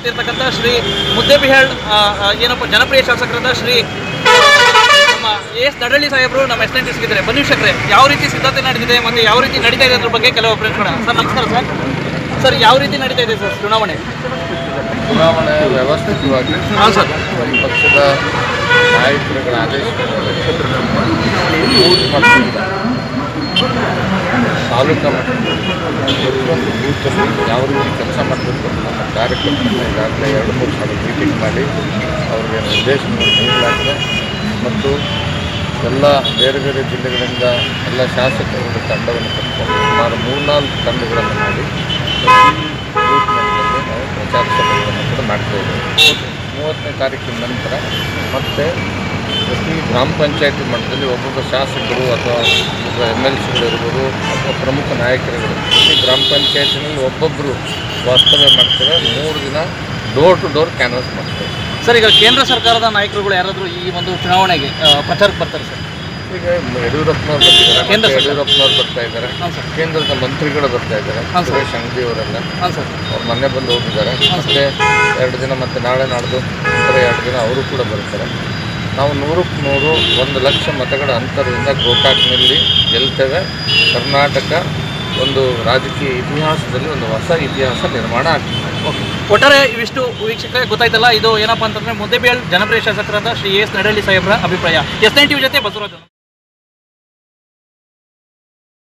ಆಗ್ತಿರ್ತಕ್ಕಂಥ ಶ್ರೀ ಮುದ್ದೇಬಿಹಾಳ್ ಆ, ಆ, ಏನಪ್ಪ ಜನಪ್ರಿಯ ಶಾಸಕರಾದ ಶ್ರೀ ನಮ್ಮ ಎಸ್ ನಡಳ್ಳಿ ಸಾಹೇಬರು ನಮ್ಮ ಎಸ್ ಟಿ ಸಿಗಿದ್ದಾರೆ ಬನ್ನಿ ವೀಕ್ಷಕರೇ ಯಾವ ರೀತಿ ಸಿದ್ಧತೆ ನಡೆದಿದೆ ಮತ್ತು ಯಾವ ರೀತಿ ನಡೀತಾ ಇದೆ ಅದ್ರ ಬಗ್ಗೆ ಕೆಲವು ಪ್ರಶ್ನೆಗಳು ಸರ್ ನಮಸ್ಕಾರ ಸರ್ ಸರ್ ಯಾವ ರೀತಿ ನಡೀತಾ ಇದೆ ಸರ್ ಚುನಾವಣೆ ಚುನಾವಣೆ ವ್ಯವಸ್ಥಿತವಾಗಿ ಹಾಂ ಸರ್ ಪಕ್ಷದ ನಾಯಕರುಗಳ ಆದೇಶ ಬೂತ್ ಮಟ್ಟದಿಂದ ತಾಲೂಕಾ ಮಟ್ಟದಲ್ಲಿ ಪ್ರತಿಯೊಂದು ಬೂತಲ್ಲಿ ಯಾವ ರೀತಿ ಕೆಲಸ ಮಾಡಬೇಕು ಅಂತ ನಮ್ಮ ಕಾರ್ಯಕರ್ತರನ್ನ ಈಗಾಗಲೇ ಎರಡು ಮೂರು ಸಲ ಮೀಟಿಂಗ್ ಮಾಡಿ ಅವರಿಗೆ ನಿರ್ದೇಶನವನ್ನು ನೀಡಲಾಗಿದೆ ಮತ್ತು ಎಲ್ಲ ಬೇರೆ ಬೇರೆ ಜಿಲ್ಲೆಗಳಿಂದ ಎಲ್ಲ ಶಾಸಕರುಗಳ ತಂಡವನ್ನು ಕಟ್ಕೊಂಡು ಸುಮಾರು ಮೂರ್ನಾಲ್ಕು ತಂಡಗಳನ್ನು ಮಾಡಿ ಪ್ರತಿ ಬೂತ್ ಮಟ್ಟದಲ್ಲಿ ನಾವು ಪ್ರಚಾರ ಸಭೆಗಳನ್ನು ಕೂಡ ಮಾಡ್ತಾ ಇದ್ದೇವೆ ಮೂವತ್ತನೇ ತಾರೀಕಿನ ನಂತರ ಮತ್ತೆ ಪ್ರತಿ ಗ್ರಾಮ ಪಂಚಾಯತಿ ಮಟ್ಟದಲ್ಲಿ ಒಬ್ಬೊಬ್ಬ ಶಾಸಕರು ಅಥವಾ ಒಬ್ಬ ಎಮ್ ಎಲ್ ಸಿಗಳು ಇರ್ಬೋದು ಅಥವಾ ಪ್ರಮುಖ ನಾಯಕರುಗಳು ಪ್ರತಿ ಗ್ರಾಮ ಪಂಚಾಯತಿನಲ್ಲಿ ಒಬ್ಬೊಬ್ಬರು ವಾಸ್ತವ್ಯ ಮಾಡ್ತಾರೆ ಮೂರು ದಿನ ಡೋರ್ ಟು ಡೋರ್ ಕ್ಯಾನ್ವಾಸ್ ಮಾಡ್ತಾರೆ ಸರ್ ಈಗ ಕೇಂದ್ರ ಸರ್ಕಾರದ ನಾಯಕರುಗಳು ಯಾರಾದರೂ ಈ ಒಂದು ಚುನಾವಣೆಗೆ ಆ, ಪ್ರಚಾರಕ್ಕೆ ಬರ್ತಾರೆ ಸರ್ ಈಗ ಯಡಿಯೂರಪ್ಪನವ್ರು ಬಂದಿದ್ದಾರೆ ಕೇಂದ್ರ ಮತ್ತೆ ಸರ್ಕಾರ. ಯಡಿಯೂರಪ್ಪನವ್ರು ಬರ್ತಾ ಇದ್ದಾರೆ ಹಾಂ ಸರ್ ಕೇಂದ್ರದ ಮಂತ್ರಿಗಳು ಬರ್ತಾ ಇದ್ದಾರೆ ಹಾಂ ಸರ್. ಸುರೇಶ್ ಅಂಗಡಿ ಅವರೆಲ್ಲ ಹಾಂ ಸರ್ ಅವ್ರು ಮೊನ್ನೆ ಬಂದು ಹೋಗಿದ್ದಾರೆ ಮತ್ತೆ ಎರಡು ದಿನ ಮತ್ತೆ ನಾಳೆ ನಾಡ್ದು ನಂತರ ಎರಡು ದಿನ ಅವರು ಕೂಡ ಬರ್ತಾರೆ ನಾವು ನೂರಕ್ಕೆ ನೂರು ಒಂದು ಲಕ್ಷ ಮತಗಳ ಅಂತರದಿಂದ ಗೋಕಾಕ್ನಲ್ಲಿ ಗೆಲ್ತೇವೆ ಕರ್ನಾಟಕ ಒಂದು ರಾಜಕೀಯ ಇತಿಹಾಸದಲ್ಲಿ ಒಂದು ಹೊಸ ಇತಿಹಾಸ ನಿರ್ಮಾಣ ಆಗ್ತದೆ ಓಕೆ ಒಟ್ಟಾರೆ ಇವಿಷ್ಟು ವೀಕ್ಷಕ ಗೊತ್ತಾಯ್ತಲ್ಲ ಇದು ಏನಪ್ಪಾ ಅಂತಂದ್ರೆ ಮುದ್ದೇಬೇಳ್ ಜನಪ್ರಿಯ ಶಾಸಕರಾದ ಶ್ರೀ ಎಸ್ ನಡಳ್ಳಿ ಸಾಹೇಬ್ರ ಅಭಿಪ್ರಾಯ ಎಸ್ ನೈನ್ ಟಿವಿ ಜೊತೆ ಬಸವರಾಜ್